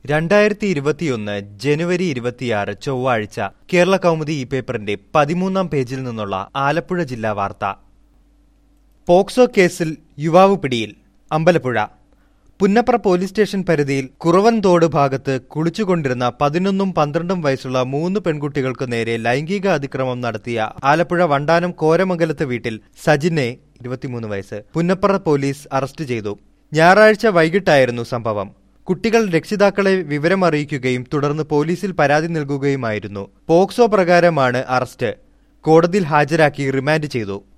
രണ്ടായിരത്തി ഇരുപത്തിയൊന്ന് ജനുവരി ഇരുപത്തിയാറ് ചൊവ്വാഴ്ച കേരള കൗമുദി ഈ പേപ്പറിന്റെ പതിമൂന്നാം പേജിൽ നിന്നുള്ള ആലപ്പുഴ ജില്ലാ വാർത്ത പോക്സോ കേസിൽ യുവാവ് പിടിയിൽ അമ്പലപ്പുഴ പുന്നപ്ര പോലീസ് സ്റ്റേഷൻ പരിധിയിൽ കുറവൻതോട് ഭാഗത്ത് കുളിച്ചുകൊണ്ടിരുന്ന പതിനൊന്നും പന്ത്രണ്ടും വയസ്സുള്ള മൂന്ന് പെൺകുട്ടികൾക്ക് നേരെ ലൈംഗിക അതിക്രമം നടത്തിയ ആലപ്പുഴ വണ്ടാനം കോരമംഗലത്ത് വീട്ടിൽ സജിനെ ഇരുപത്തിമൂന്ന് വയസ്സ് പുന്നപ്ര പോലീസ് അറസ്റ്റ് ചെയ്തു ഞായറാഴ്ച വൈകിട്ടായിരുന്നു സംഭവം കുട്ടികൾ രക്ഷിതാക്കളെ വിവരമറിയിക്കുകയും തുടർന്ന് പോലീസിൽ പരാതി നൽകുകയുമായിരുന്നു പോക്സോ പ്രകാരമാണ് അറസ്റ്റ് കോടതിയിൽ ഹാജരാക്കി റിമാൻഡ് ചെയ്തു